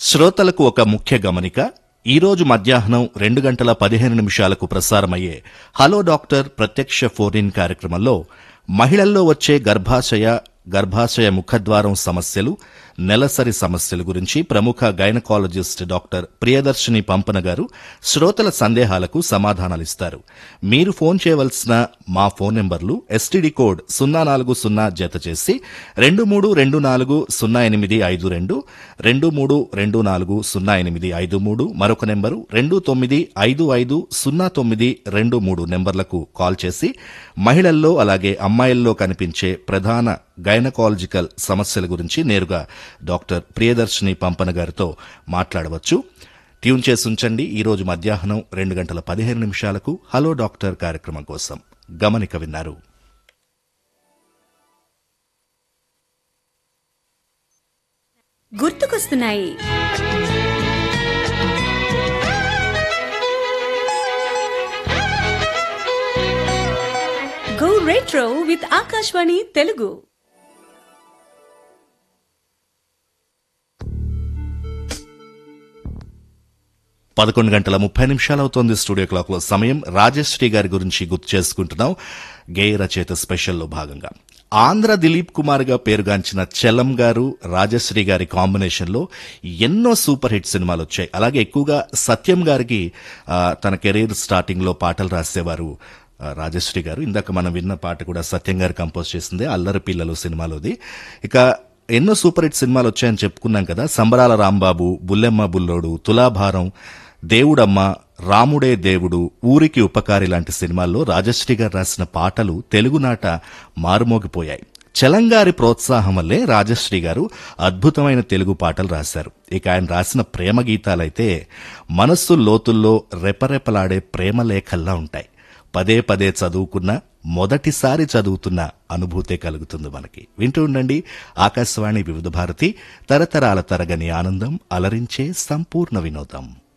శ్రోతలకు ఒక ముఖ్య గమనిక ఈ రోజు మధ్యాహ్నం రెండు గంటల పదిహేను నిమిషాలకు ప్రసారమయ్యే హలో డాక్టర్ ప్రత్యక్ష ఫోన్ ఇన్ కార్యక్రమంలో మహిళల్లో వచ్చే గర్భాశయ గర్భాశయ ముఖద్వారం సమస్యలు నెలసరి సమస్యల గురించి ప్రముఖ గైనకాలజిస్ట్ డాక్టర్ ప్రియదర్శిని పంపన గారు శ్రోతల సందేహాలకు సమాధానాలిస్తారు మీరు ఫోన్ చేయవలసిన మా ఫోన్ నెంబర్లు ఎస్టీడీ కోడ్ సున్నా నాలుగు సున్నా జత చేసి రెండు మూడు రెండు నాలుగు సున్నా ఎనిమిది ఐదు రెండు రెండు మూడు రెండు నాలుగు సున్నా ఎనిమిది ఐదు మూడు మరొక నెంబరు రెండు తొమ్మిది ఐదు ఐదు సున్నా తొమ్మిది రెండు మూడు నెంబర్లకు కాల్ చేసి మహిళల్లో అలాగే అమ్మాయిల్లో కనిపించే ప్రధాన గైనకాలజికల్ సమస్యల గురించి నేరుగా డాక్టర్ ప్రియదర్శిని పంపన గారితో మాట్లాడవచ్చు ట్యూన్ చేసి ఉంచండి ఈ రోజు మధ్యాహ్నం రెండు గంటల పదిహేను నిమిషాలకు హలో డాక్టర్ కార్యక్రమం కోసం గమనిక విన్నారు గుర్తుకొస్తున్నాయి go retro with Akashvani Telugu పదకొండు గంటల ముప్పై నిమిషాలు అవుతోంది స్టూడియో క్లాక్ లో సమయం రాజశ్రీ గారి గురించి గుర్తు చేసుకుంటున్నాం గేయ రచయిత స్పెషల్లో భాగంగా ఆంధ్ర దిలీప్ కుమార్ గా పేరుగాంచిన చలం గారు రాజశ్రీ గారి కాంబినేషన్ లో ఎన్నో సూపర్ హిట్ సినిమాలు వచ్చాయి అలాగే ఎక్కువగా సత్యం గారికి ఆ, తన కెరీర్ స్టార్టింగ్ లో పాటలు రాసేవారు ఆ, రాజశ్రీ గారు ఇందాక మనం విన్న పాట కూడా సత్యం గారు కంపోజ్ చేసిందే అల్లరి పిల్లలు సినిమాలోది ఇక ఎన్నో సూపర్ హిట్ సినిమాలు వచ్చాయని చెప్పుకున్నాం కదా సంబరాల రాంబాబు బుల్లెమ్మ బుల్లోడు తులాభారం దేవుడమ్మ రాముడే దేవుడు ఊరికి ఉపకారి లాంటి సినిమాల్లో రాజశ్రీ గారు రాసిన పాటలు తెలుగునాట మారుమోగిపోయాయి చలంగారి ప్రోత్సాహం వల్లే రాజశ్రీ గారు అద్భుతమైన తెలుగు పాటలు రాశారు ఇక ఆయన రాసిన ప్రేమ గీతాలైతే మనస్సు లోతుల్లో రెపరెపలాడే ప్రేమ లేఖల్లా ఉంటాయి పదే పదే చదువుకున్న మొదటిసారి చదువుతున్న అనుభూతే కలుగుతుంది మనకి వింటూ ఉండండి ఆకాశవాణి వివిధ భారతి తరతరాల తరగని ఆనందం అలరించే సంపూర్ణ వినోదం